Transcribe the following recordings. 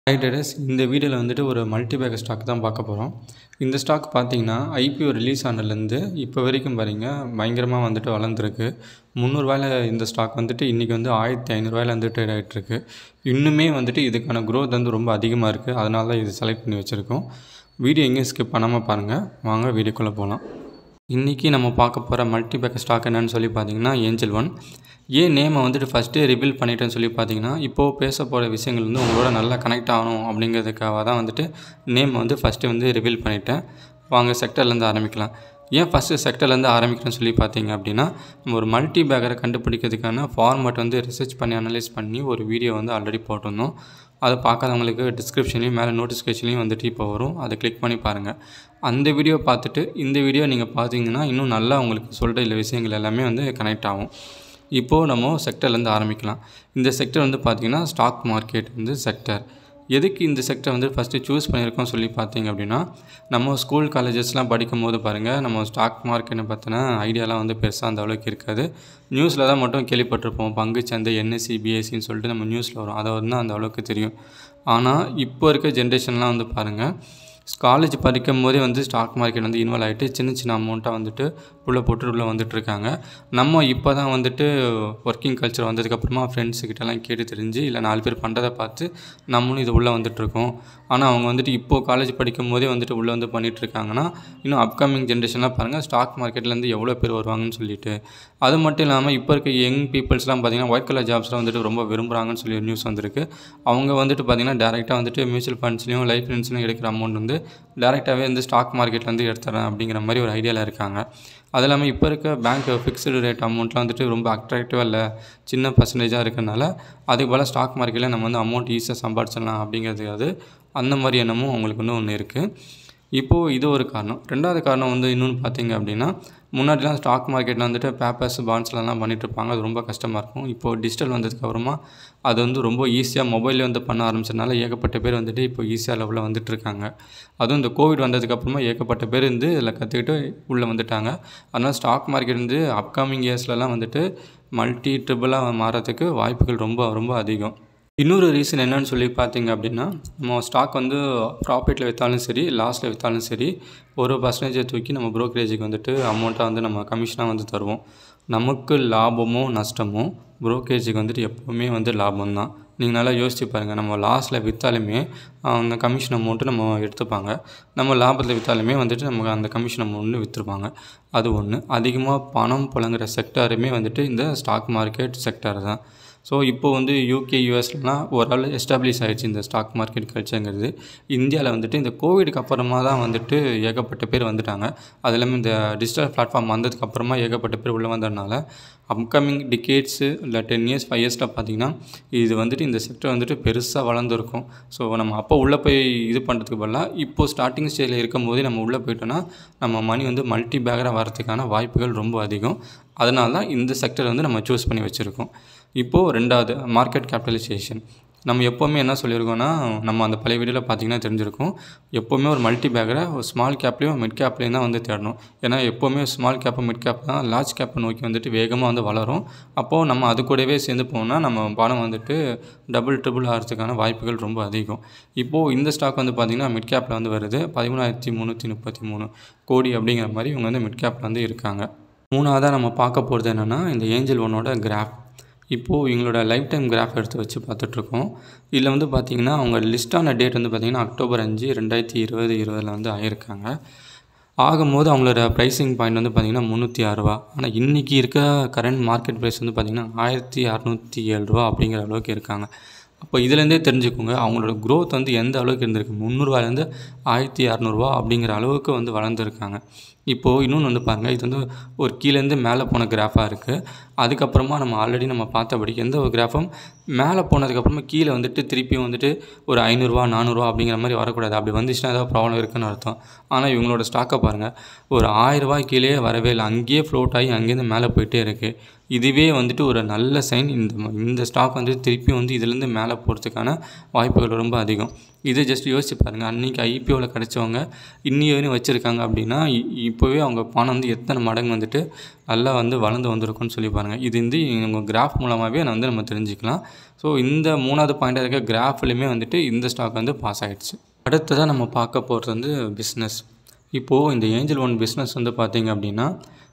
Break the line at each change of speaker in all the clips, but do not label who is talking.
hi traders இந்த வீடியோவில் வந்துட்டு ஒரு மல்டி பேக்கர் ஸ்டாக் தான் பார்க்க போகிறோம் இந்த ஸ்டாக் பார்த்தீங்கன்னா ஐபிஓ ரிலீஸ் ஆனதுலேருந்து இப்போ வரைக்கும் பாருங்க பயங்கரமாக வந்துட்டு வளர்ந்துருக்கு முந்நூறுவாயில் இந்த ஸ்டாக் வந்துட்டு இன்றைக்கி வந்து ஆயிரத்தி ஐநூறுரூவாயில் வந்து ட்ரேட் ஆகிட்டுருக்கு இன்னுமே வந்துட்டு இதுக்கான க்ரோத் வந்து ரொம்ப அதிகமாக இருக்குது அதனால தான் இது செலக்ட் பண்ணி வச்சுருக்கோம் வீடியோ எங்கேயும் ஸ்கிப் பண்ணாமல் பாருங்கள் வாங்க வீடியோக்குள்ளே போகலாம் இன்றைக்கி நம்ம பார்க்க போகிற மல்டி பேக்கர் ஸ்டாக் என்னன்னு சொல்லி பார்த்தீங்கன்னா ஏஞ்சல் ஒன் ஏன் நேமை வந்துட்டு ஃபஸ்ட்டே ரிவீல் பண்ணிட்டேன்னு சொல்லி பார்த்தீங்கன்னா இப்போது பேச போகிற விஷயங்கள் வந்து உங்களோட நல்லா கனெக்ட் ஆகணும் அப்படிங்கிறதுக்காக தான் வந்துட்டு நேம் வந்து ஃபஸ்ட்டு வந்து ரிவீல் பண்ணிட்டேன் வாங்க செக்டர்லேருந்து ஆரம்பிக்கலாம் ஏன் ஃபஸ்ட்டு செக்டர்லேருந்து ஆரம்பிக்கிறேன்னு சொல்லி பார்த்தீங்க அப்படின்னா நம்ம ஒரு மல்டி பேக்கரை கண்டுபிடிக்கிறதுக்கான ஃபார்மேட் வந்து ரிசர்ச் பண்ணி அனலைஸ் பண்ணி ஒரு வீடியோ வந்து ஆல்ரெடி போட்டிருந்தோம் அதை பார்க்காதவங்களுக்கு டிஸ்கிரிப்ஷன்லேயும் மேலே நோட்டிஃபிகேஷன்லேயும் வந்துட்டு இப்போ வரும் அதை கிளிக் பண்ணி பாருங்கள் அந்த வீடியோ பார்த்துட்டு இந்த வீடியோ நீங்கள் பார்த்தீங்கன்னா இன்னும் நல்லா உங்களுக்கு சொல்கிற இல்லை விஷயங்கள் எல்லாமே வந்து கனெக்ட் ஆகும் இப்போது நம்ம செக்டர்லேருந்து ஆரம்பிக்கலாம் இந்த செக்டர் வந்து பார்த்திங்கன்னா ஸ்டாக் மார்க்கெட் வந்து செக்டர் எதுக்கு இந்த செக்டர் வந்து ஃபஸ்ட்டு சூஸ் பண்ணியிருக்கோம் சொல்லி பார்த்தீங்க அப்படின்னா நம்ம ஸ்கூல் காலேஜஸ்லாம் படிக்கும் போது பாருங்கள் நம்ம ஸ்டாக் மார்க்கெட்டை பற்றின ஐடியாலாம் வந்து பெருசாக அந்த அளவுக்கு இருக்காது நியூஸில் தான் மட்டும் கேள்விப்பட்டிருப்போம் பங்குச்சந்தை என்எஸ்சி பிஎஸ்சின்னு சொல்லிட்டு நம்ம நியூஸில் வரும் அதை வந்து அந்த அளவுக்கு தெரியும் ஆனால் இப்போ இருக்க ஜென்ரேஷன்லாம் வந்து பாருங்கள் காலேஜ் படிக்கும் போதே வந்து ஸ்டாக் மார்க்கெட் வந்து இன்வால்வ் ஆகிட்டு சின்ன சின்ன அமௌண்ட்டாக வந்துட்டு உள்ளே போட்டு உள்ளே வந்துட்டுருக்காங்க நம்ம இப்போ தான் வந்துட்டு ஒர்க்கிங் கல்ச்சர் வந்ததுக்கப்புறமா ஃப்ரெண்ட்ஸுக்கிட்டலாம் கேட்டு தெரிஞ்சு இல்லை நாலு பேர் பண்ணுறதை பார்த்து நம்மளும் இது உள்ளே வந்துட்டுருக்கோம் ஆனால் அவங்க வந்துட்டு இப்போது காலேஜ் படிக்கும் போதே வந்துட்டு உள்ளே வந்து பண்ணிகிட்ருக்காங்கன்னா இன்னும் அப்கமிங் ஜென்ரேஷன்லாம் பாருங்கள் ஸ்டாக் மார்க்கெட்லேருந்து எவ்வளோ பேர் வருவாங்கன்னு சொல்லிட்டு அது மட்டும் இல்லாமல் இப்போ இருக்க யங் பீப்புள்ஸ்லாம் பார்த்திங்கன்னா ஒயிட் கலர் ஜாப்ஸ்லாம் வந்துட்டு ரொம்ப விரும்புகிறாங்கன்னு சொல்லி நியூஸ் வந்திருக்கு அவங்க வந்துட்டு பார்த்திங்கன்னா டேரெக்டாக வந்துட்டு மியூச்சுவல் ஃபண்ட்ஸ்லையும் லைஃப் இன்சூரன்ஸ்லையும் எடுக்கிற அமௌண்ட் வந்து டேரெக்டாகவே வந்து ஸ்டாக் மார்க்கெட்லேருந்து எடுத்துறேன் அப்படிங்கிற மாதிரி ஒரு ஐடியாவில் இருக்காங்க அது இல்லாமல் இப்போ இருக்க பேங்க் ஃபிக்ஸ்டு ரேட் அமௌண்ட்லாம் வந்துட்டு ரொம்ப அட்ராக்டிவாக இல்லை சின்ன பர்சன்டேஜாக இருக்கனால அதுக்கு போல் ஸ்டாக் மார்க்கெட்டில் நம்ம வந்து அமௌண்ட் ஈஸியாக சம்பாதிச்சிடலாம் அப்படிங்கிறதுக்காவது அந்த மாதிரி எண்ணமும் அவங்களுக்கு இன்னும் ஒன்று இருக்குது இப்போது இது ஒரு காரணம் ரெண்டாவது காரணம் வந்து இன்னொன்று பார்த்தீங்க அப்படின்னா முன்னாடிலாம் ஸ்டாக் மார்க்கெட்டில் வந்துட்டு பேப்பர்ஸ் பாண்ட்ஸ்லலாம் பண்ணிகிட்ருப்பாங்க அது ரொம்ப கஷ்டமாக இருக்கும் இப்போது டிஜிட்டல் வந்ததுக்கப்புறமா அது வந்து ரொம்ப ஈஸியாக மொபைல்லே வந்து பண்ண ஆரம்பிச்சதுனால ஏகப்பட்ட பேர் வந்துட்டு இப்போ ஈஸியாக லெவலில் வந்துட்டுருக்காங்க அதுவும் இந்த கோவிட் வந்ததுக்கப்புறமா ஏகப்பட்ட பேர் வந்து இதில் கற்றுக்கிட்டு உள்ளே வந்துட்டாங்க அதனால் ஸ்டாக் மார்க்கெட் வந்து அப்கமிங் இயர்ஸ்லலாம் வந்துட்டு மல்டி ட்ரிபிளாக மாறதுக்கு வாய்ப்புகள் ரொம்ப ரொம்ப அதிகம் இன்னொரு ரீசன் என்னன்னு சொல்லி பார்த்தீங்க அப்படின்னா நம்ம ஸ்டாக் வந்து ப்ராஃபிட்டில் விற்றாலும் சரி லாஸில் விற்றாலும் சரி ஒரு பர்சன்டேஜை தூக்கி நம்ம ப்ரோக்கரேஜுக்கு வந்துட்டு அமௌண்ட்டாக வந்து நம்ம கமிஷனாக வந்து தருவோம் நமக்கு லாபமோ நஷ்டமோ ப்ரோக்கரேஜுக்கு வந்துட்டு எப்போவுமே வந்து லாபம் தான் நீங்கள் நல்லா யோசிச்சு பாருங்கள் நம்ம லாஸில் விற்றாலுமே அந்த கமிஷன் அமௌண்ட்டு நம்ம எடுத்துப்பாங்க நம்ம லாபத்தில் விற்றாலுமே வந்துட்டு நமக்கு அந்த கமிஷன் அமௌண்ட்டு விற்றுருப்பாங்க அது ஒன்று அதிகமாக பணம் புழங்குற செக்டாருமே வந்துட்டு இந்த ஸ்டாக் மார்க்கெட் செக்டார் தான் ஸோ இப்போது வந்து யூகே யூஎஸ்லாம் ஓரளவு எஸ்டாப்ளிஷ் ஆகிடுச்சு இந்த ஸ்டாக் மார்க்கெட் கல்ச்சருங்கிறது இந்தியாவில் வந்துட்டு இந்த கோவிடுக்கு அப்புறமா தான் வந்துட்டு ஏகப்பட்ட பேர் வந்துட்டாங்க அது இல்லாமல் இந்த டிஜிட்டல் பிளாட்ஃபார்ம் வந்ததுக்கு அப்புறமா ஏகப்பட்ட பேர் உள்ளே வந்ததுனால அப்கமிங் டிகேட்ஸு இல்லை டென் இயர்ஸ் ஃபைவ் இயர்ஸில் பார்த்திங்கன்னா இது வந்துட்டு இந்த செக்டர் வந்துட்டு பெருசாக வளர்ந்துருக்கும் ஸோ நம்ம அப்போ உள்ளே போய் இது பண்ணுறதுக்கு பதிலாக இப்போது ஸ்டார்டிங் ஸ்டேஜில் இருக்கும் போதே நம்ம உள்ளே போயிட்டோன்னா நம்ம மணி வந்து மல்டி பேக்கராக வரதுக்கான வாய்ப்புகள் ரொம்ப அதிகம் அதனால தான் இந்த செக்டர் வந்து நம்ம சூஸ் பண்ணி வச்சுருக்கோம் இப்போது ரெண்டாவது மார்க்கெட் கேபிட்டலைசேஷன் நம்ம எப்போவுமே என்ன சொல்லியிருக்கோன்னா நம்ம அந்த பழைய வீடியோவில் பார்த்திங்கன்னா தெரிஞ்சிருக்கும் எப்போவுமே ஒரு மல்டி பேக்கரை ஒரு ஸ்மால் கேப்லேயும் மிட் கேப்லேயும் தான் வந்து தேடணும் ஏன்னா எப்போவுமே ஸ்மால் கேப்பு மிட் கேப் தான் லார்ஜ் கேப்பை நோக்கி வந்துட்டு வேகமாக வந்து வளரும் அப்போது நம்ம அது கூடவே சேர்ந்து போனால் நம்ம பணம் வந்துட்டு டபுள் ட்ரிபிள் ஆகிறதுக்கான வாய்ப்புகள் ரொம்ப அதிகம் இப்போது இந்த ஸ்டாக் வந்து பார்த்திங்கன்னா மிட் கேப்பில் வந்து வருது பதிமூணாயிரத்தி முந்நூற்றி முப்பத்தி மூணு கோடி அப்படிங்கிற மாதிரி இவங்க வந்து மிட் கேப்பில் வந்து இருக்காங்க மூணாவதாக நம்ம பார்க்க போகிறது என்னென்னா இந்த ஏஞ்சல் ஒன்னோட கிராஃப் இப்போது இவங்களோட லைஃப் டைம் கிராஃப் எடுத்து வச்சு பார்த்துட்ருக்கோம் இதில் வந்து பார்த்திங்கன்னா அவங்க லிஸ்டான டேட் வந்து பார்த்திங்கன்னா அக்டோபர் அஞ்சு ரெண்டாயிரத்தி இருபது இருபதில் வந்து ஆகியிருக்காங்க ஆகும்போது அவங்களோட ப்ரைஸிங் பாயிண்ட் வந்து பார்த்திங்கன்னா முந்நூற்றி ஆறுரூவா ஆனால் இன்றைக்கி இருக்க கரண்ட் மார்க்கெட் ப்ரைஸ் வந்து பார்த்திங்கன்னா ஆயிரத்தி அறநூற்றி ஏழு ரூபா அப்படிங்கிற அளவுக்கு இருக்காங்க அப்போ இதுலேருந்தே தெரிஞ்சுக்கோங்க அவங்களோட க்ரோத் வந்து எந்த அளவுக்கு இருந்திருக்கு முந்நூறுவாலேருந்து ஆயிரத்தி இரநூறுவா அப்படிங்கிற அளவுக்கு வந்து வளர்ந்துருக்காங்க இப்போது இன்னொன்று வந்து பாருங்கள் இது வந்து ஒரு கீழேருந்து மேலே போன கிராஃபாக இருக்குது அதுக்கப்புறமா நம்ம ஆல்ரெடி நம்ம பார்த்தபடி எந்த ஒரு கிராஃபும் மேலே போனதுக்கப்புறமா கீழே வந்துட்டு திருப்பியும் வந்துட்டு ஒரு ஐநூறுரூவா நானூறுரூவா அப்படிங்கிற மாதிரி வரக்கூடாது அப்படி வந்துச்சுன்னா ஏதாவது ப்ராப்ளம் இருக்குன்னு அர்த்தம் ஆனால் இவங்களோட ஸ்டாக்கை பாருங்கள் ஒரு ஆயிரரூவா கீழே வரவே இல்லை அங்கேயே ஃப்ளோட் ஆகி அங்கேருந்து மேலே போயிட்டே இருக்குது இதுவே வந்துட்டு ஒரு நல்ல சைன் இந்த இந்த ஸ்டாக் வந்து திருப்பியும் வந்து இதுலேருந்து மேலே போகிறதுக்கான வாய்ப்புகள் ரொம்ப அதிகம் இதை ஜஸ்ட் யோசிச்சு பாருங்கள் அன்றைக்கி ஐபிஓவில் கிடச்சவங்க இன்னி வரையும் வச்சுருக்காங்க அப்படின்னா இப்போவே அவங்க பணம் வந்து எத்தனை மடங்கு வந்துட்டு நல்லா வந்து வளர்ந்து வந்திருக்குன்னு சொல்லி பாருங்கள் இது வந்து உங்கள் கிராஃப் மூலமாகவே நான் வந்து நம்ம தெரிஞ்சுக்கலாம் ஸோ இந்த மூணாவது பாயிண்டாக இருக்க கிராஃப்லையுமே வந்துட்டு இந்த ஸ்டாக் வந்து பாஸ் ஆகிடுச்சு அடுத்ததாக நம்ம பார்க்க போகிறது வந்து பிஸ்னஸ் இப்போது இந்த ஏஞ்சல் ஒன் பிஸ்னஸ் வந்து பார்த்திங்க அப்படின்னா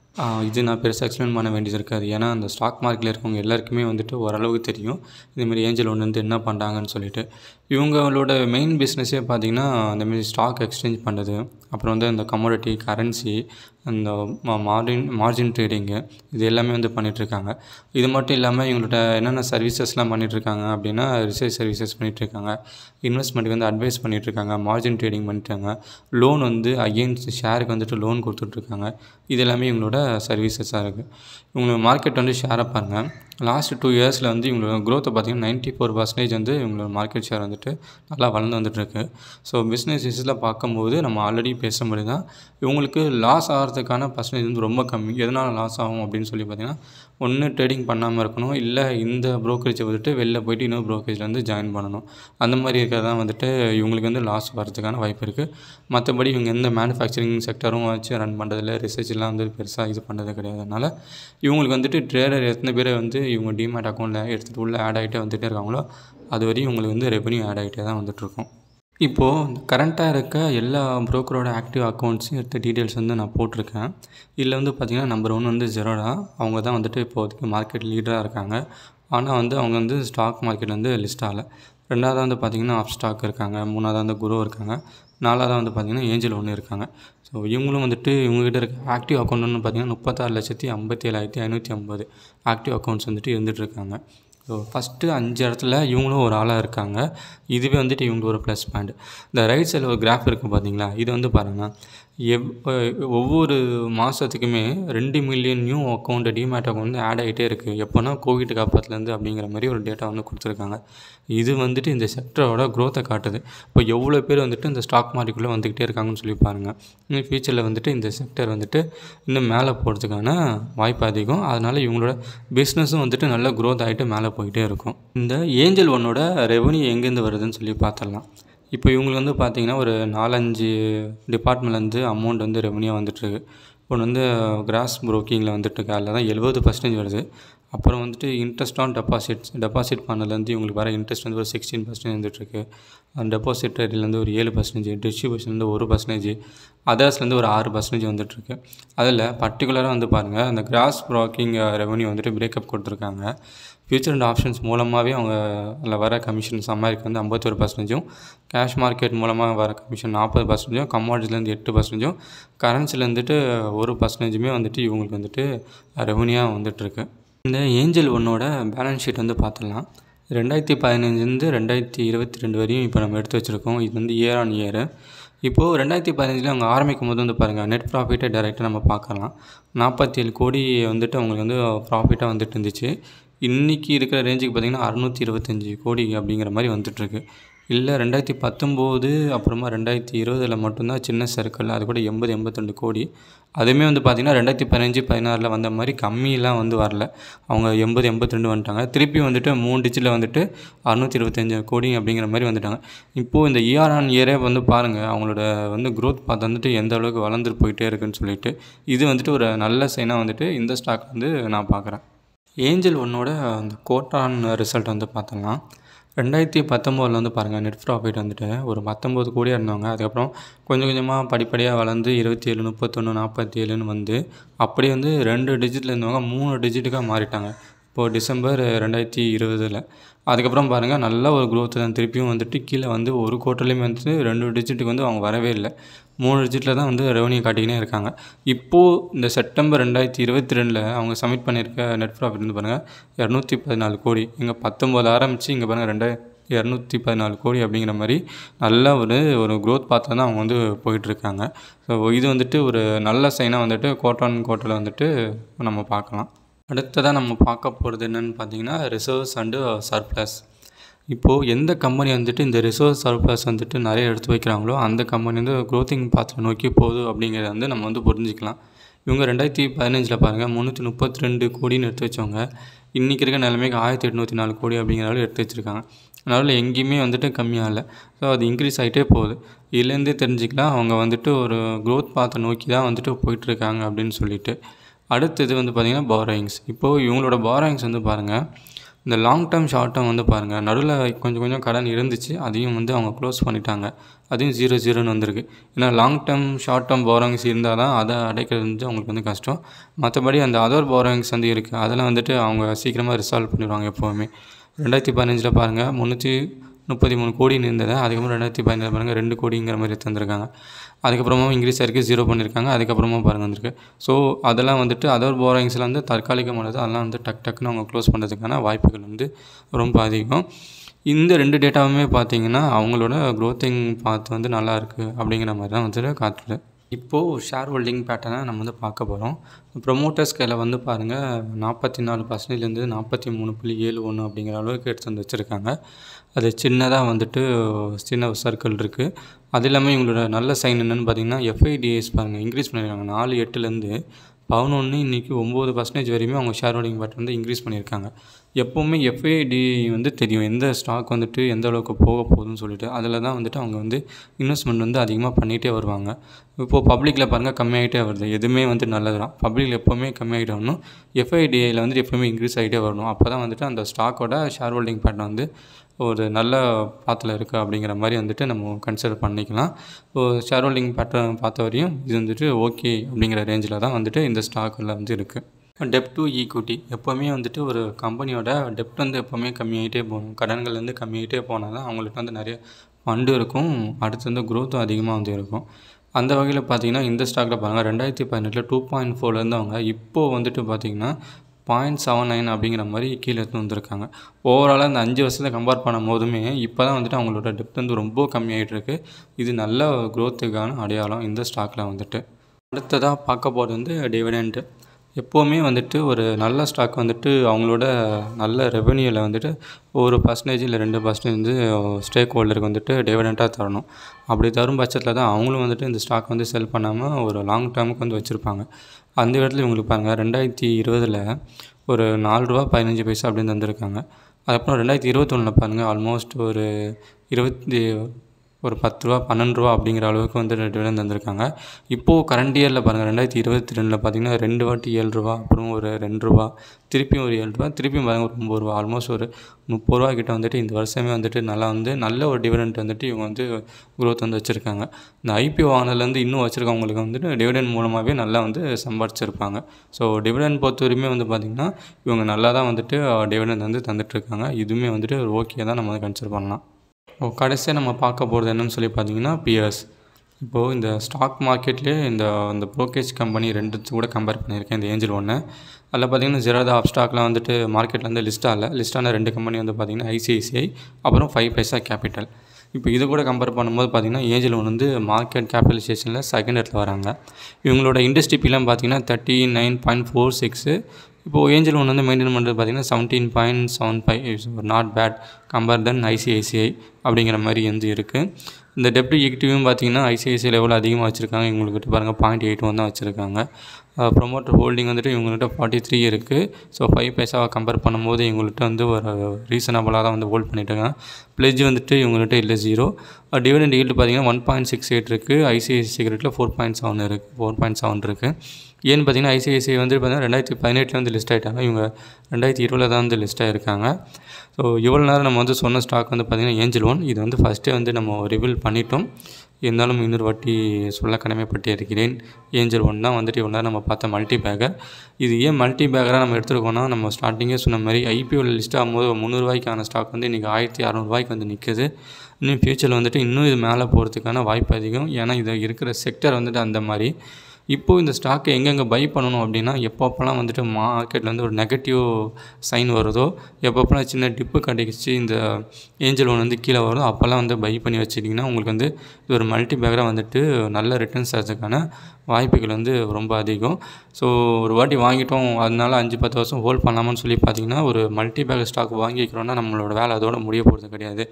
இது நான் பெருசாக எக்ஸ்பிளைன் பண்ண வேண்டியது இருக்காது ஏன்னா அந்த ஸ்டாக் மார்க்கெட்டில் இருக்கவங்க எல்லாருக்குமே வந்துட்டு ஓரளவுக்கு தெரியும் இதேமாரி ஏஞ்சல் ஒன்று வந்து என்ன பண்ணுறாங்கன்னு சொல்லிட்டு இவங்களோட மெயின் பிஸ்னஸே பார்த்திங்கன்னா அந்தமாரி ஸ்டாக் எக்ஸ்சேஞ்ச் பண்ணுறது அப்புறம் வந்து அந்த கமோடிட்டி கரன்சி அந்த மார்ஜின் மார்ஜின் ட்ரேடிங்கு இது எல்லாமே வந்து பண்ணிகிட்ருக்காங்க இது மட்டும் இல்லாமல் இவங்கள்ட்ட என்னென்ன சர்வீசஸ்லாம் பண்ணிகிட்ருக்காங்க அப்படின்னா ரிசர்ச் சர்வீசஸ் பண்ணிகிட்ருக்காங்க இன்வெஸ்ட்மெண்ட்டுக்கு வந்து அட்வைஸ் பண்ணிகிட்ருக்காங்க மார்ஜின் ட்ரேடிங் பண்ணிட்டாங்க லோன் வந்து அகெயின்ஸ்ட் ஷேருக்கு வந்துட்டு லோன் கொடுத்துட்ருக்காங்க இது எல்லாமே இவங்களோட சர்வீசஸாக இருக்குது இவங்களோட மார்க்கெட் வந்து ஷேரை பாருங்கள் லாஸ்ட் டூ இயர்ஸில் வந்து இவங்களோட க்ரோத்தை பார்த்திங்கன்னா நைன்ட்டி ஃபோர் பர்சன்டேஜ் வந்து இவங்களோட மார்க்கெட் ஷேர் வந்துட்டு நல்லா வளர்ந்து வந்துட்டுருக்கு ஸோ பிஸ்னஸ் இஸில் பார்க்கும்போது நம்ம ஆல்ரெடி பேச முடியுது தான் இவங்களுக்கு லாஸ் ஆகிறதுக்கான பர்சன்டேஜ் வந்து ரொம்ப கம்மி எதனால் லாஸ் ஆகும் அப்படின்னு சொல்லி பார்த்திங்கன்னா ஒன்று ட்ரேடிங் பண்ணாமல் இருக்கணும் இல்லை இந்த ப்ரோக்கரேஜை வந்துட்டு வெளில போயிட்டு இன்னொரு ப்ரோக்கரேஜில் வந்து ஜாயின் பண்ணணும் அந்த மாதிரி இருக்கிறதான் வந்துட்டு இவங்களுக்கு வந்து லாஸ் வரதுக்கான வாய்ப்பு இருக்குது மற்றபடி இவங்க எந்த மேனுஃபேக்சரிங் செக்டரும் வச்சு ரன் பண்ணுறதில்ல ரிசர்ச்லாம் வந்து பெருசாக இது பண்ணுறது கிடையாது அதனால் இவங்களுக்கு வந்துட்டு ட்ரேடர் எத்தனை பேர் வந்து இவங்க டிமேட் அக்கௌண்ட்டில் எடுத்துகிட்டு உள்ளே ஆட் ஆகிட்டே வந்துகிட்டே இருக்காங்களோ அது வரையும் இவங்களுக்கு வந்து ரெவன்யூ ஆட் ஆகிட்டே தான் வந்துட்டுருக்கும் இப்போது கரண்ட்டாக இருக்க எல்லா ப்ரோக்கரோட ஆக்டிவ் அக்கௌண்ட்ஸையும் எடுத்த டீட்டெயில்ஸ் வந்து நான் போட்டிருக்கேன் இதில் வந்து பார்த்திங்கன்னா நம்பர் ஒன் வந்து ஜெரோடா அவங்க தான் வந்துட்டு இப்போதைக்கு மார்க்கெட் லீடராக இருக்காங்க ஆனால் வந்து அவங்க வந்து ஸ்டாக் மார்க்கெட் வந்து லிஸ்ட் ஆகலை ரெண்டாவது வந்து பார்த்திங்கன்னா ஆப் ஸ்டாக் இருக்காங்க மூணாவது வந்து குரோ இருக்காங்க நாலாவது வந்து பார்த்திங்கன்னா ஏஞ்சல் ஒன்று இருக்காங்க ஸோ இவங்களும் வந்துட்டு இவங்ககிட்ட இருக்க ஆக்டிவ் அக்கௌண்ட்னு பார்த்திங்கன்னா முப்பத்தாறு லட்சத்தி ஐம்பத்தி ஏழாயிரத்தி ஐநூற்றி ஐம்பது ஆக்டிவ் அக்கௌண்ட்ஸ் வந்துட்டு இருந்துகிட்ருக்காங்க ஸோ ஃபஸ்ட்டு அஞ்சு இடத்துல இவங்களும் ஒரு ஆளாக இருக்காங்க இதுவே வந்துட்டு இவங்க ஒரு ப்ளஸ் பாயிண்ட் இந்த ரைட் சைடில் ஒரு கிராஃப் இருக்குது பார்த்தீங்களா இது வந்து பாருங்கள் எவ் ஒவ்வொரு மாதத்துக்குமே ரெண்டு million new account demat account வந்து ஆட் ஆகிட்டே இருக்குது எப்போனா கோவிட் காப்பாத்துலேருந்து அப்படிங்கிற மாதிரி ஒரு டேட்டா வந்து கொடுத்துருக்காங்க இது வந்துட்டு இந்த செக்டரோட க்ரோத்தை காட்டுது இப்போ எவ்வளோ பேர் வந்துட்டு இந்த ஸ்டாக் மார்க்கெட்டுக்குள்ளே வந்துக்கிட்டே இருக்காங்கன்னு சொல்லி பாருங்கள் இன்னும் ஃபியூச்சரில் வந்துட்டு இந்த செக்டர் வந்துட்டு இன்னும் மேலே போகிறதுக்கான வாய்ப்பு அதிகம் அதனால் இவங்களோட பிஸ்னஸும் வந்துட்டு நல்ல க்ரோத் ஆகிட்டு மேலே போயிட்டே இருக்கும் இந்த ஏஞ்சல் ஒன்னோட ரெவன்யூ எங்கேருந்து வருதுன்னு சொல்லி பார்த்துடலாம் இப்போ இவங்களுக்கு வந்து பார்த்திங்கன்னா ஒரு நாலஞ்சு டிபார்ட்மெண்ட்லேருந்து அமௌண்ட் வந்து ரெவன்யூ வந்துட்டுருக்கு ஒன்று வந்து கிராஸ் ப்ரோக்கிங்கில் வந்துட்டுருக்கு அதில் தான் எழுபது பர்சன்டேஜ் வருது அப்புறம் வந்துட்டு இன்ட்ரெஸ்ட் ஆன் டெபாசிட்ஸ் டெபாசிட் பண்ணதுலேருந்து இவங்களுக்கு வர இன்ட்ரெஸ்ட் வந்து ஒரு சிக்ஸ்டீன் பர்சன்டேஜ் வந்துட்டுருக்கு அந்த டெபாசிட் ரேட்லேருந்து ஒரு ஏழு பர்சன்டேஜ் டிஸ்ட்ரிபியூஷன்லேருந்து ஒரு பர்சன்டேஜ் அதர்ஸ்லேருந்து ஒரு ஆறு பர்சன்டேஜ் வந்துட்டுருக்கு அதில் பர்டிகுலராக வந்து பாருங்கள் அந்த கிராஸ் ப்ரோக்கிங் ரெவன்யூ வந்துட்டு பிரேக்கப் கொடுத்துருக்காங்க ஃபியூச்சர் அண்ட் ஆப்ஷன்ஸ் மூலமாகவே அவங்க அதில் வர கமிஷன் சம்மாரிக்கு வந்து ஐம்பத்தொரு பர்சன்டேஜும் கேஷ் மார்க்கெட் மூலமாக வர கமிஷன் நாற்பது பர்சன்டேஜும் கமாடிட்டிலேருந்து எட்டு பர்சன்டேஜும் கரன்சியில் வந்துட்டு ஒரு பர்சன்டேஜுமே வந்துட்டு இவங்களுக்கு வந்துட்டு ரெவன்யூவாக வந்துட்டுருக்கு இந்த ஏஞ்சல் ஒன்னோட பேலன்ஸ் ஷீட் வந்து பார்த்துடலாம் ரெண்டாயிரத்தி பதினஞ்சுலேருந்து ரெண்டாயிரத்தி இருபத்தி ரெண்டு வரையும் இப்போ நம்ம எடுத்து வச்சுருக்கோம் இது வந்து இயர் ஆன் இயரு இப்போது ரெண்டாயிரத்தி பதினஞ்சில் அவங்க ஆரம்பிக்கும் போது வந்து பாருங்கள் நெட் ப்ராஃபிட்டை டேரெக்டாக நம்ம பார்க்கலாம் நாற்பத்தி ஏழு கோடி வந்துட்டு அவங்களுக்கு வந்து ப்ராஃபிட்டாக வந்துட்டு இருந்துச்சு இன்றைக்கி இருக்கிற ரேஞ்சுக்கு பார்த்திங்கன்னா அறநூற்றி இருபத்தஞ்சி கோடி அப்படிங்கிற மாதிரி வந்துட்டுருக்கு இல்லை ரெண்டாயிரத்தி பத்தொம்போது அப்புறமா ரெண்டாயிரத்தி இருபதில் மட்டும்தான் சின்ன சர்க்கிள் அது கூட எண்பது எண்பத்திரெண்டு கோடி அதுவுமே வந்து பார்த்திங்கன்னா ரெண்டாயிரத்தி பதினஞ்சு பதினாறில் வந்த மாதிரி கம்மியெலாம் வந்து வரல அவங்க எண்பது எண்பத்தி ரெண்டு வந்துட்டாங்க திருப்பி வந்துட்டு மூணு டிஜிட்டில் வந்துட்டு அறுநூற்றி இருபத்தஞ்சு கோடி அப்படிங்கிற மாதிரி வந்துட்டாங்க இப்போது இந்த இயர் ஆன் இயரே வந்து பாருங்கள் அவங்களோட வந்து க்ரோத் பார்த்து வந்துட்டு எந்த அளவுக்கு வளர்ந்துட்டு போயிட்டே இருக்குன்னு சொல்லிட்டு இது வந்துட்டு ஒரு நல்ல சைனாக வந்துட்டு இந்த ஸ்டாக் வந்து நான் பார்க்குறேன் ஏஞ்சல் ஒன்னோட அந்த கோட்டான் ரிசல்ட் வந்து பார்த்தோம்னா ரெண்டாயிரத்தி பத்தொம்போதில் வந்து பாருங்கள் நெட் ப்ராஃபிட் வந்துட்டு ஒரு பத்தொம்போது கோடியாக இருந்தவங்க அதுக்கப்புறம் கொஞ்சம் கொஞ்சமாக படிப்படியாக வளர்ந்து இருபத்தி ஏழு முப்பத்தொன்று நாற்பத்தி ஏழுன்னு வந்து அப்படியே வந்து ரெண்டு டிஜிட்டில் இருந்தவங்க மூணு டிஜிட்டுக்காக மாறிட்டாங்க இப்போது டிசம்பர் ரெண்டாயிரத்தி இருபதில் அதுக்கப்புறம் பாருங்கள் நல்ல ஒரு க்ரோத் தான் திருப்பியும் வந்துட்டு கீழே வந்து ஒரு குவார்ட்டர்லேயுமே வந்துட்டு ரெண்டு டிஜிட்டுக்கு வந்து அவங்க வரவே இல்லை மூணு டிஜிட்டில் தான் வந்து ரெவன்யூ காட்டிக்கினே இருக்காங்க இப்போது இந்த செப்டம்பர் ரெண்டாயிரத்தி இருபத்தி ரெண்டில் அவங்க சப்மிட் பண்ணியிருக்க நெட் ப்ராஃபிட் வந்து பாருங்கள் இரநூத்தி பதினாலு கோடி இங்கே பத்தொம்போது ஆரம்பித்து இங்கே பாருங்கள் ரெண்டாயிர இரநூத்தி பதினாலு கோடி அப்படிங்கிற மாதிரி நல்ல ஒரு ஒரு க்ரோத் பார்த்து தான் அவங்க வந்து போயிட்டுருக்காங்க ஸோ இது வந்துட்டு ஒரு நல்ல சைனாக வந்துட்டு கோட்டான் கோட்டில் வந்துட்டு நம்ம பார்க்கலாம் அடுத்ததாக நம்ம பார்க்க போகிறது என்னென்னு பார்த்தீங்கன்னா ரிசர்வ்ஸ் அண்டு சர்ப்ளஸ் இப்போது எந்த கம்பெனி வந்துட்டு இந்த ரிசர்வ் சர்ப்ளஸ் வந்துட்டு நிறைய எடுத்து வைக்கிறாங்களோ அந்த கம்பெனி வந்து க்ரோத்திங் பாத்தில் நோக்கி போகுது அப்படிங்கிறத வந்து நம்ம வந்து புரிஞ்சிக்கலாம் இவங்க ரெண்டாயிரத்தி பதினஞ்சில் பாருங்கள் முந்நூற்றி முப்பத்தி ரெண்டு கோடின்னு எடுத்து வச்சவங்க இன்றைக்கி இருக்க நிலைமைக்கு ஆயிரத்தி எட்நூற்றி நாலு கோடி அப்படிங்கிற அளவு எடுத்து வச்சுருக்காங்க நடுவில் எங்கேயுமே வந்துட்டு கம்மியாகல ஸோ அது இன்க்ரீஸ் ஆகிட்டே போகுது இதுலேருந்தே தெரிஞ்சுக்கலாம் அவங்க வந்துட்டு ஒரு க்ரோத் பாத்தை நோக்கி தான் வந்துட்டு போயிட்டுருக்காங்க அப்படின்னு சொல்லிட்டு அடுத்தது வந்து பார்த்திங்கன்னா பாரோயிங்ஸ் இப்போது இவங்களோட பாரோயிங்ஸ் வந்து பாருங்கள் இந்த லாங் டேர்ம் ஷார்ட் டேர்ம் வந்து பாருங்கள் நடுவில் கொஞ்சம் கொஞ்சம் கடன் இருந்துச்சு அதையும் வந்து அவங்க க்ளோஸ் பண்ணிட்டாங்க அதையும் ஜீரோ ஜீரோன்னு வந்திருக்கு ஏன்னா long term short term borrowings இருந்தால் தான் அதை அடைக்கிறது வந்து அவங்களுக்கு வந்து கஷ்டம் மற்றபடி அந்த அதர் போரோவிங்ஸ் வந்து இருக்குது அதெல்லாம் வந்துட்டு அவங்க சீக்கிரமாக ரிசால்வ் பண்ணிடுவாங்க எப்போவுமே ரெண்டாயிரத்தி பதினஞ்சில் பாருங்கள் முந்நூற்றி முப்பத்தி மூணு கோடின்னு இருந்தது அதுக்கப்புறம் ரெண்டாயிரத்தி பதினேழு பாருங்கள் ரெண்டு கோடிங்கிற மாதிரி தந்திருக்காங்க அதுக்கப்புறமா இன்க்ரீஸ் ஆயிருக்கு ஜீரோ பண்ணியிருக்காங்க அதுக்கப்புறமா பாருங்கள் வந்திருக்கு ஸோ அதெல்லாம் வந்துட்டு அதர் போரோயிங்ஸில் வந்து தற்காலிகமானது அதெல்லாம் வந்து டக் டக்குன்னு அவங்க க்ளோஸ் பண்ணுறதுக்கான வாய்ப்புகள் வந்து ரொம்ப அதிகம் இந்த ரெண்டு டேட்டாவுமே பார்த்தீங்கன்னா அவங்களோட க்ரோத்திங் பாத் வந்து நல்லா இருக்குது அப்படிங்கிற மாதிரி தான் வந்துட்டு காட்டுது இப்போது ஷேர் ஹோல்டிங் பேட்டர்னை நம்ம வந்து பார்க்க போகிறோம் ப்ரொமோட்டர்ஸ் கையில் வந்து பாருங்கள் நாற்பத்தி நாலு பர்சன்டேஜ்லேருந்து நாற்பத்தி மூணு புள்ளி ஏழு ஒன்று அப்படிங்கிற அளவுக்கு எடுத்து வந்து வச்சுருக்காங்க அது சின்னதாக வந்துட்டு சின்ன சர்க்கிள் இருக்குது அது இல்லாமல் இவங்களோட நல்ல சைன் என்னென்னு பார்த்தீங்கன்னா எஃப்ஐடிஎஸ் பாருங்கள் இன்க்ரீஸ் பண்ணியிருக்காங்க நாலு எட்டுலேருந்து பதினொன்று இன்றைக்கி ஒம்பது பர்சன்டேஜ் வரையுமே அவங்க ஷேர் ஹோல்டிங் பேட்டர் வந்து இன்க்ரீஸ் பண்ணியிருக்காங்க எப்போவுமே எஃப்ஐடி வந்து தெரியும் எந்த ஸ்டாக் வந்துட்டு எந்த அளவுக்கு போக போகுதுன்னு சொல்லிட்டு அதில் தான் வந்துட்டு அவங்க வந்து இன்வெஸ்ட்மெண்ட் வந்து அதிகமாக பண்ணிகிட்டே வருவாங்க இப்போது பப்ளிக்கில் பாருங்கள் கம்மியாகிட்டே வருது எதுவுமே வந்து நல்லது தான் பப்ளிக்கில் எப்போவுமே கம்மியாகிட்டே வரணும் எஃப்ஐடிஐயில் வந்துட்டு எப்போவுமே இன்க்ரீஸ் ஆகிட்டே வரணும் அப்போ தான் வந்துட்டு அந்த ஸ்டாக்கோட ஷேர் ஹோல்டிங் பேட்டர் வந்து ஒரு நல்ல பாத்தில் இருக்குது அப்படிங்கிற மாதிரி வந்துட்டு நம்ம கன்சிடர் பண்ணிக்கலாம் ஸோ ஷேர் ஹோல்டிங் பேட்டர்ன் பார்த்த வரையும் இது வந்துட்டு ஓகே அப்படிங்கிற ரேஞ்சில் தான் வந்துட்டு இந்த ஸ்டாக்கில் வந்து இருக்குது டெப்ட் டு ஈக்விட்டி எப்போவுமே வந்துட்டு ஒரு கம்பெனியோட டெப்ட் வந்து எப்போவுமே கம்மியாகிட்டே போகணும் கடன்கள் வந்து கம்மியாகிட்டே போனால் தான் அவங்களுக்கு வந்து நிறைய ஃபண்டு இருக்கும் அடுத்து வந்து க்ரோத்தும் அதிகமாக வந்து இருக்கும் அந்த வகையில் பார்த்தீங்கன்னா இந்த ஸ்டாக்கில் பாருங்கள் ரெண்டாயிரத்தி பதினெட்டில் டூ பாயிண்ட் ஃபோர்லேருந்து அவங்க இப்போது வந்துட்டு பார்த்தீங்கன்னா பாயிண்ட் செவன் நைன் அப்படிங்கிற மாதிரி கீழே எடுத்து வந்திருக்காங்க ஓவராலாக இந்த அஞ்சு வருஷத்தை கம்பேர் பண்ணும் போதுமே இப்போ தான் வந்துட்டு அவங்களோட டெப்த் வந்து ரொம்ப கம்மியாகிட்டு இருக்கு இது நல்ல க்ரோத்துக்கான அடையாளம் இந்த ஸ்டாக்கில் வந்துட்டு அடுத்ததாக பார்க்க போகிறது வந்து டிவிடெண்ட்டு எப்போவுமே வந்துட்டு ஒரு நல்ல ஸ்டாக் வந்துட்டு அவங்களோட நல்ல ரெவென்யூவில் வந்துட்டு ஒரு பர்சன்டேஜ் இல்லை ரெண்டு பர்சன்டேஜ் வந்து ஸ்டேக் ஹோல்டருக்கு வந்துட்டு டிவிடெண்ட்டாக தரணும் அப்படி தரும் பட்சத்தில் தான் அவங்களும் வந்துட்டு இந்த ஸ்டாக் வந்து செல் பண்ணாமல் ஒரு லாங் டேர்முக்கு வந்து வச்சுருப்பாங்க அந்த இடத்துல இவங்களுக்கு பாருங்கள் ரெண்டாயிரத்தி இருபதில் ஒரு நாலு ரூபா பதினஞ்சு பைசா அப்படின்னு தந்திருக்காங்க அதுக்கப்புறம் ரெண்டாயிரத்தி இருபத்தொன்னில் பாருங்கள் ஆல்மோஸ்ட் ஒரு இருபத்தி ஒரு பத்து ரூபா பன்னெண்டு ரூபா அப்படிங்கிற அளவுக்கு வந்து டிவிடெண்ட் தந்திருக்காங்க இப்போது கரண்ட் இயரில் பாருங்கள் ரெண்டாயிரத்தி இருபத்தி ரெண்டில் பார்த்தீங்கன்னா ரெண்டு வாட்டி ஏழு ரூபா அப்புறம் ஒரு ரெண்டு ரூபா திருப்பியும் ஒரு ஏழு ரூபா திருப்பியும் பாருங்கள் ஒரு ஒம்பது ரூபா ஆல்மோஸ்ட் ஒரு முப்பது ரூபா கிட்ட வந்துட்டு இந்த வருஷமே வந்துட்டு நல்லா வந்து நல்ல ஒரு டிவிடெண்ட் வந்துட்டு இவங்க வந்து க்ரோத் வந்து வச்சுருக்காங்க இந்த ஐபிஓ வாங்கினதுலேருந்து இன்னும் வச்சுருக்கவங்களுக்கு வந்துட்டு டிவிடெண்ட் மூலமாகவே நல்லா வந்து சம்பாதிச்சிருப்பாங்க ஸோ டிவிடெண்ட் பொறுத்த வரையுமே வந்து பார்த்திங்கன்னா இவங்க நல்லா தான் வந்துட்டு டிவிடெண்ட் வந்து தந்துட்டுருக்காங்க இதுவுமே வந்துட்டு ஒரு ஓகே தான் நம்ம வந்து கன்சிடர் பண்ணலாம் கடைசியாக நம்ம பார்க்க போகிறது என்னன்னு சொல்லி பார்த்தீங்கன்னா பியர்ஸ் இப்போது இந்த ஸ்டாக் மார்க்கெட்லேயே இந்த இந்த ப்ரோக்கேஜ் கம்பெனி ரெண்டு கூட கம்பேர் பண்ணியிருக்கேன் இந்த ஏஞ்சல் ஒன்று அதில் பார்த்தீங்கன்னா ஜெராதா ஆப் ஸ்டாக்லாம் வந்துட்டு மார்க்கெட்டில் வந்து லிஸ்ட் ஆகல லிஸ்டான ரெண்டு கம்பெனி வந்து பார்த்திங்கன்னா ஐசிஐசிஐ அப்புறம் ஃபைவ் பைசா கேபிட்டல் இப்போ இது கூட கம்பேர் பண்ணும்போது பார்த்திங்கன்னா ஏஞ்சல் ஒன் வந்து மார்க்கெட் கேபிட்டலைசேஷனில் செகண்ட் இடத்துல வராங்க இவங்களோட இண்டஸ்ட்ரி பிலாம் பார்த்திங்கன்னா thirty nine point four six இப்போது ஏஞ்சல் ஒன் வந்து மெயின்டைன் பண்ணுறது பார்த்திங்கன்னா seventeen point seven five is not bad compare then ICICI அப்படிங்கிற மாதிரி வந்து இருக்குது இந்த டெப்ட் ஈக்விட்டியும் பார்த்திங்கன்னா ஐசிஐசிஐ லெவல் அதிகமாக வச்சுருக்காங்க இவங்கக்கிட்ட பாருங்கள் பாயிண்ட் எயிட் ஒன் தான் வச்சுருக்காங்க ப்ரொமோட்டர் ஹோல்டிங் வந்துட்டு இவங்கள்ட்ட ஃபார்ட்டி த்ரீ இருக்குது ஸோ ஃபைவ் பைசாவை கம்பேர் பண்ணும்போது இவங்கள்ட்ட வந்து ஒரு ரீசனபிளாக தான் வந்து ஹோல்ட் பண்ணிட்டுருக்காங்க ப்ளெஜ் வந்துட்டு இவங்கள்ட்ட இல்லை ஜீரோ டிவிடெண்ட் ஈல்டு பார்த்திங்கன்னா ஒன் பாயிண்ட் சிக்ஸ் எயிட் இருக்குது ஐசிஐசி சிகரெட்டில் ஃபோர் பாயிண்ட் செவன் இருக்குது ஃபோர் பாயிண்ட் செவன் இருக்குது ஏன்னு பார்த்தீங்கன்னா ஐசிஐசிஐ வந்து பார்த்தீங்கன்னா ரெண்டாயிரத்தி பதினெட்டில் வந்து லிஸ்ட் ஆகிட்டாங்க இவங்க ரெண்டாயிரத்தி இருபதில் தான் வந்து லிஸ்ட் ஆகிருக்காங்க ஸோ இவ்வளோ நேரம் நம்ம வந்து சொன்ன ஸ்டாக் வந்து பார்த்திங்கன்னா ஏஞ்சல் ஒன் இது வந்து ஃபஸ்ட்டே வந்து நம்ம ரிவீல் பண்ணிட்டோம் இருந்தாலும் இன்னொரு வாட்டி சொல்ல கடமைப்பட்டு இருக்கிறேன் ஏஞ்சல் ஒன் தான் வந்துட்டு இவ்வளோ நேரம் நம்ம பார்த்த மல்டி பேக்கர் இது ஏன் மல்டி பேக்கராக நம்ம எடுத்துருக்கோம்னா நம்ம ஸ்டார்டிங்கே சொன்ன மாதிரி ஐபிஓவில் லிஸ்ட் ஆகும்போது முந்நூறுவாய்க்கான ஸ்டாக் வந்து இன்றைக்கி ஆயிரத்தி அறநூறுவாய்க்கு வந்து நிற்குது இன்னும் ஃப்யூச்சரில் வந்துட்டு இன்னும் இது மேலே போகிறதுக்கான வாய்ப்பு அதிகம் ஏன்னா இது இருக்கிற செக்டர் வந்துட்டு அந்த மாதிரி இப்போது இந்த ஸ்டாக்கை எங்கெங்கே பை பண்ணணும் அப்படின்னா எப்பப்போலாம் வந்துட்டு மார்க்கெட்டில் வந்து ஒரு நெகட்டிவ் சைன் வருதோ எப்பப்போலாம் சின்ன டிப்பு கிடைக்கிச்சு இந்த ஏஞ்சல் ஒன் வந்து கீழே வருதோ அப்போல்லாம் வந்து பை பண்ணி வச்சிட்டிங்கன்னா உங்களுக்கு வந்து இது ஒரு மல்டி பேக்கராக வந்துட்டு நல்ல ரிட்டர்ன்ஸ் தரதுக்கான வாய்ப்புகள் வந்து ரொம்ப அதிகம் ஸோ ஒரு வாட்டி வாங்கிட்டோம் அதனால அஞ்சு பத்து வருஷம் ஹோல்ட் பண்ணலாமான்னு சொல்லி பார்த்தீங்கன்னா ஒரு மல்டி பேக்கர் ஸ்டாக் வாங்கிக்கிறோன்னா நம்மளோட வேலை அதோட முடிய போகிறது கிடையாது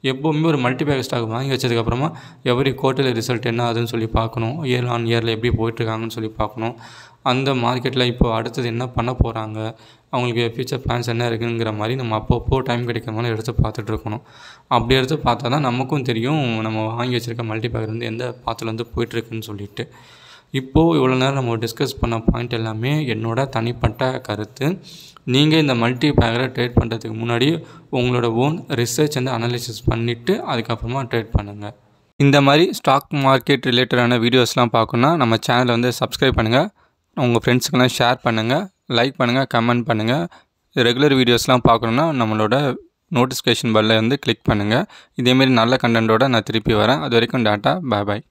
எப்போவுமே ஒரு மல்டி பேக் ஸ்டாக் வாங்கி வச்சதுக்கப்புறமா எவ்ரி குவார்ட்டர்லி ரிசல்ட் என்ன ஆகுதுன்னு சொல்லி பார்க்கணும் இயர் ஆன் இயரில் எப்படி போயிட்டுருக்காங்கன்னு சொல்லி பார்க்கணும் அந்த மார்க்கெட்டில் இப்போ அடுத்தது என்ன பண்ண போகிறாங்க அவங்களுக்கு ஃப்யூச்சர் பிளான்ஸ் என்ன இருக்குங்கிற மாதிரி நம்ம அப்பப்போ டைம் கிடைக்கிற மாதிரி எடுத்து பார்த்துட்டு இருக்கணும் அப்படி எடுத்து பார்த்தா தான் நமக்கும் தெரியும் நம்ம வாங்கி வச்சுருக்க மல்டி பேக் வந்து எந்த பாத்தில் வந்து போயிட்டுருக்குன்னு சொல்லிட்டு இப்போது இவ்வளோ நேரம் நம்ம டிஸ்கஸ் பண்ண பாயிண்ட் எல்லாமே என்னோட தனிப்பட்ட கருத்து நீங்கள் இந்த மல்டி பேக்கரை ட்ரேட் பண்ணுறதுக்கு முன்னாடி உங்களோட ஓன் ரிசர்ச் வந்து அனாலிசிஸ் பண்ணிவிட்டு அதுக்கப்புறமா ட்ரேட் பண்ணுங்கள் இந்த மாதிரி ஸ்டாக் மார்க்கெட் ரிலேட்டடான வீடியோஸ்லாம் பார்க்கணுன்னா நம்ம சேனலை வந்து சப்ஸ்கிரைப் பண்ணுங்கள் உங்கள் ஃப்ரெண்ட்ஸுக்கெல்லாம் ஷேர் பண்ணுங்கள் லைக் பண்ணுங்கள் கமெண்ட் பண்ணுங்கள் ரெகுலர் வீடியோஸ்லாம் பார்க்கணுன்னா நம்மளோட நோட்டிஃபிகேஷன் பெல்லை வந்து கிளிக் பண்ணுங்கள் இதேமாரி நல்ல கண்டென்ட்டோட நான் திருப்பி வரேன் அது வரைக்கும் டாட்டா பாய் பாய்